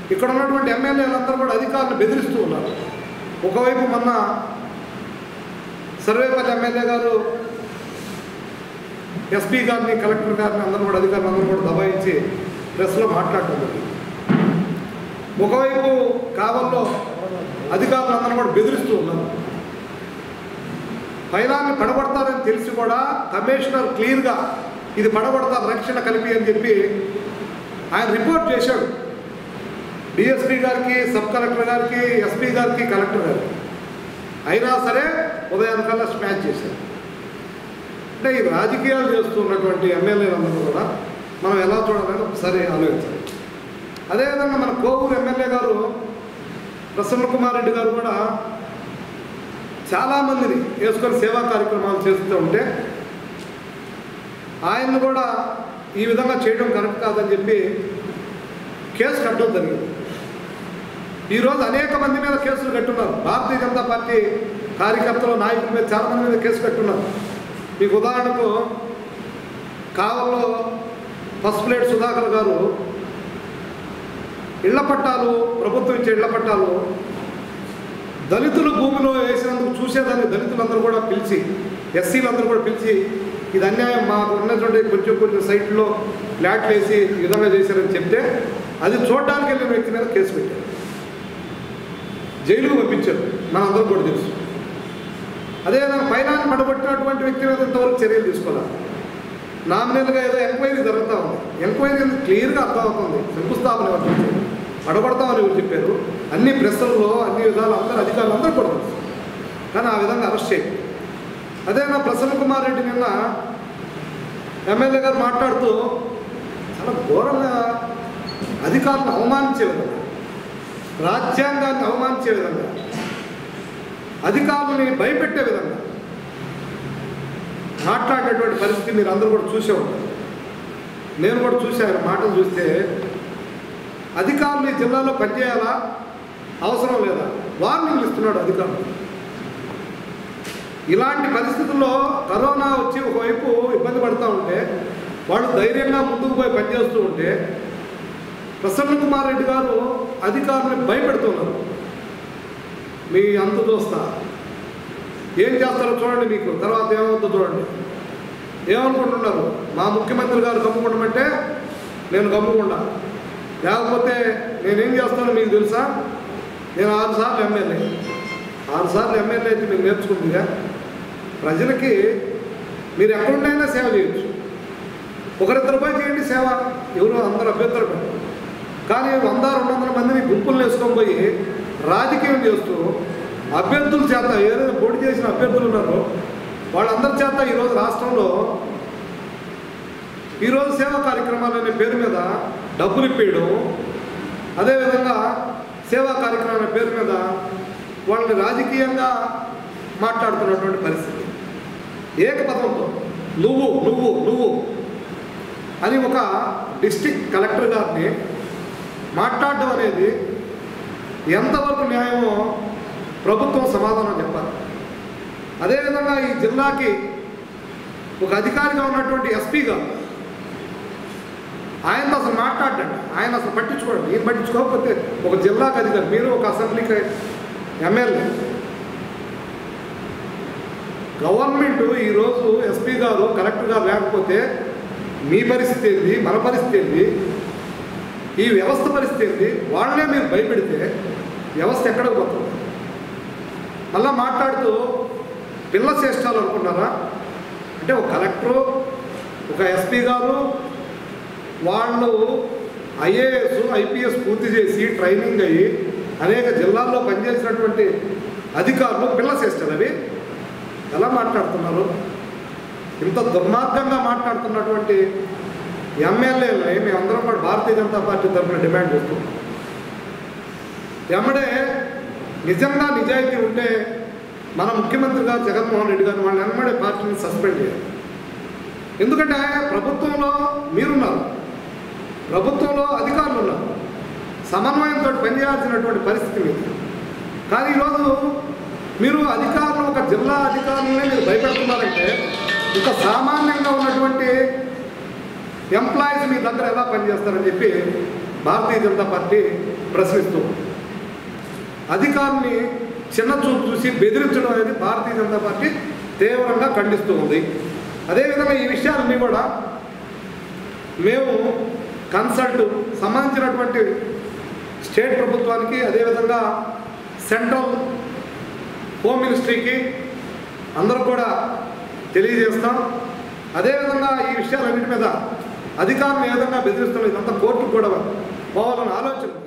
ఇక్కడ ఉన్నటువంటి ఎమ్మెల్యేలందరూ కూడా అధికారులను బెదిరిస్తూ ఉన్నారు ఒకవైపు మొన్న సర్వేపల్లి ఎమ్మెల్యే గారు ఎస్పీ గారిని కలెక్టర్ గారిని అందరూ కూడా అధికారులు అందరూ కూడా దబాయించి ప్రెస్లో మాట్లాడటం జరిగింది ఒకవైపు కావల్లో అధికారులు అందరూ కూడా బెదిరిస్తూ ఉన్నారు పైలాన్ని పడగొడతారని తెలిసి కూడా కమిషనర్ క్లియర్గా ఇది పడగొడతారు రక్షణ కలిపి అని చెప్పి ఆయన రిపోర్ట్ చేశాడు డిఎస్పీ గారికి సబ్ కలెక్టర్ గారికి ఎస్పీ గారికి కలెక్టర్ గారికి అయినా సరే ఉదయానికల్లా స్మాచ్ చేశారు అంటే ఈ రాజకీయాలు చేస్తున్నటువంటి ఎమ్మెల్యేలందరూ కూడా మనం ఎలా చూడాలని ఒకసారి ఆలోచించాలి అదేవిధంగా మన కోవూరు ఎమ్మెల్యే గారు ప్రసన్న కుమార్ రెడ్డి గారు కూడా చాలామందిని వేసుకొని సేవా కార్యక్రమాలు చేస్తూ ఉంటే ఆయన్ని కూడా ఈ విధంగా చేయడం కరెక్ట్ కాదని చెప్పి కేసు కట్టడం జరిగింది ఈరోజు అనేక మంది మీద కేసులు కట్టున్నారు భారతీయ జనతా పార్టీ కార్యకర్తలు నాయకుల మీద చాలా మంది మీద కేసు కట్టున్నారు మీకు ఉదాహరణకు కావల్లో ఫస్ట్ ప్లేట్ సుధాకర్ గారు ఇళ్ల పట్టాలు ప్రభుత్వం ఇచ్చే ఇళ్ల పట్టాలు దళితులు భూమిలో వేసినందుకు చూసేదాన్ని దళితులందరూ కూడా పిలిచి ఎస్సీలందరూ కూడా పిలిచి ఇది అన్యాయం మాకు ఉన్నటువంటి కొంచెం కొంచెం సైట్లో ఫ్లాట్లు వేసి ఈ విధంగా చేశారని చెప్తే అది చూడడానికి వెళ్ళిన వ్యక్తి మీద కేసు పెట్టారు జైలుకు పంపించారు మనందరూ కూడా తెలుసు అదేవిధంగా పైన పడగొట్టినటువంటి వ్యక్తి మీద ఇంతవరకు చర్యలు తీసుకోవాలి నామినల్గా ఏదో ఎంక్వైరీ జరుగుతూ ఉంది ఎంక్వైరీ అనేది క్లియర్గా అర్థమవుతుంది శంకుస్థాపన ఎవరు చేశారు పడగొడతామని ఎవరు చెప్పారు అన్ని ప్రెస్సుల్లో అన్ని విధాలు అందరూ అధికారులు అందరూ కూడా తెలుసు కానీ ఆ విధంగా అరెస్ట్ చేయండి అదే నా ప్రసన్న కుమార్ రెడ్డి నిన్న ఎమ్మెల్యే గారు మాట్లాడుతూ చాలా ఘోరంగా అధికారులను అవమానించే విధంగా రాజ్యాంగాన్ని అవమానించే విధంగా అధికారులని భయపెట్టే విధంగా మాట్లాడినటువంటి పరిస్థితి మీరు అందరూ కూడా చూసే ఉంటారు నేను కూడా చూశాను మాటలు చూస్తే అధికారులు ఈ జిల్లాలో పనిచేయాలా అవసరం లేదా వార్నింగ్లు ఇస్తున్నాడు అధికారులు ఇలాంటి పరిస్థితుల్లో కరోనా వచ్చి ఒకవైపు ఇబ్బంది పడుతూ ఉంటే వాళ్ళు ధైర్యంగా ముందుకు పోయి పనిచేస్తూ ఉంటే ప్రసన్న కుమార్ రెడ్డి గారు అధికారులను భయపెడుతున్నారు మీ అంతు చూస్తా ఏం చేస్తారో చూడండి మీకు తర్వాత ఏమవుతుందో చూడండి ఏమనుకుంటున్నారు మా ముఖ్యమంత్రి గారు గమ్ముకుండమంటే నేను గమ్ముకుండా లేకపోతే నేనేం చేస్తానో మీకు తెలుసా నేను ఆరు సార్లు ఎమ్మెల్యే ఆరు సార్లు ఎమ్మెల్యే అయితే మీరు నేర్చుకుంటుందిగా ప్రజలకి మీరు ఎక్కడుండైనా సేవ చేయొచ్చు ఒకరిద్దరు పోయి చేయండి సేవ ఎవరు అందరూ అభ్యర్థులు పెట్టరు కానీ వంద రెండు వందల మందిని గుంపులు వేసుకొని పోయి రాజకీయం చేస్తూ అభ్యర్థుల చేత ఏదైనా పోటీ చేసిన అభ్యర్థులు ఉన్నారో వాళ్ళందరి చేత ఈరోజు రాష్ట్రంలో ఈరోజు సేవా కార్యక్రమాలు అనే పేరు మీద డబ్బులు ఇప్పేయడం అదేవిధంగా సేవా కార్యక్రమం అనే పేరు మీద వాళ్ళని రాజకీయంగా మాట్లాడుతున్నటువంటి పరిస్థితి ఏకపదంతో నువ్వు నువ్వు నువ్వు అని ఒక డిస్టిక్ కలెక్టర్ గారిని మాట్లాడడం అనేది ఎంతవరకు న్యాయమో ప్రభుత్వం సమాధానం చెప్పాలి అదేవిధంగా ఈ జిల్లాకి ఒక అధికారిగా ఉన్నటువంటి ఎస్పీ గారు ఆయనతో అసలు మాట్లాడండి ఆయన అసలు పట్టించుకోండి ఈయన పట్టించుకోకపోతే ఒక జిల్లాకు అధికారి మీరు ఒక అసెంబ్లీకి ఎమ్మెల్యే గవర్నమెంట్ ఈరోజు ఎస్పీ గారు కలెక్టర్ గారు లేకపోతే మీ పరిస్థితి ఏంది మన పరిస్థితి ఏంది ఈ వ్యవస్థ పరిస్థితి ఏంది వాళ్ళనే మీరు భయపెడితే వ్యవస్థ ఎక్కడికి పోతుంది మళ్ళా మాట్లాడుతూ పిల్ల చేష్టాలు అనుకున్నారా అంటే ఒక కలెక్టరు ఒక ఎస్పీ గారు వాళ్ళు ఐఏఎస్ ఐపీఎస్ పూర్తి చేసి ట్రైనింగ్ అయ్యి అనేక జిల్లాల్లో పనిచేసినటువంటి అధికారులు పిల్ల చేస్తారు అవి ఎలా మాట్లాడుతున్నారు ఇంత దుర్మార్గంగా మాట్లాడుతున్నటువంటి ఎమ్మెల్యేలని మేమందరం కూడా భారతీయ జనతా పార్టీ తరఫున డిమాండ్ చేస్తున్నాం ఎమ్మడే నిజంగా నిజాయితీ ఉంటే మన ముఖ్యమంత్రి గారు జగన్మోహన్ రెడ్డి గారు వాళ్ళని ఎమ్మడే పార్టీని సస్పెండ్ చేయాలి ఎందుకంటే ప్రభుత్వంలో మీరున్నారు ప్రభుత్వంలో అధికారులు ఉన్నారు సమన్వయంతో పనిచేయాల్సినటువంటి పరిస్థితి మీద కానీ ఈరోజు మీరు అధికారులు ఒక జిల్లా అధికారులనే మీరు భయపెడుతున్నారంటే ఇంకా సామాన్యంగా ఉన్నటువంటి ఎంప్లాయీస్ మీ దగ్గర ఎలా పనిచేస్తారని చెప్పి భారతీయ జనతా పార్టీ ప్రశ్నిస్తూ ఉంది. అధికారిని చిన్న చూపు చూసి బెదిరించడం అనేది భారతీయ జనతా పార్టీ తీవ్రంగా ఖండిస్తూ ఉంది అదేవిధంగా ఈ విషయాలన్నీ కూడా మేము కన్సల్ట్ సంబంధించినటువంటి స్టేట్ ప్రభుత్వానికి అదేవిధంగా సెంట్రల్ హోమ్ మినిస్ట్రీకి అందరూ కూడా తెలియజేస్తాం అదేవిధంగా ఈ విషయాలన్నిటి మీద అధికారులు ఏ విధంగా బెదిరిస్తున్నాం ఇదంతా కోర్టుకు కూడా పోవాలని ఆలోచన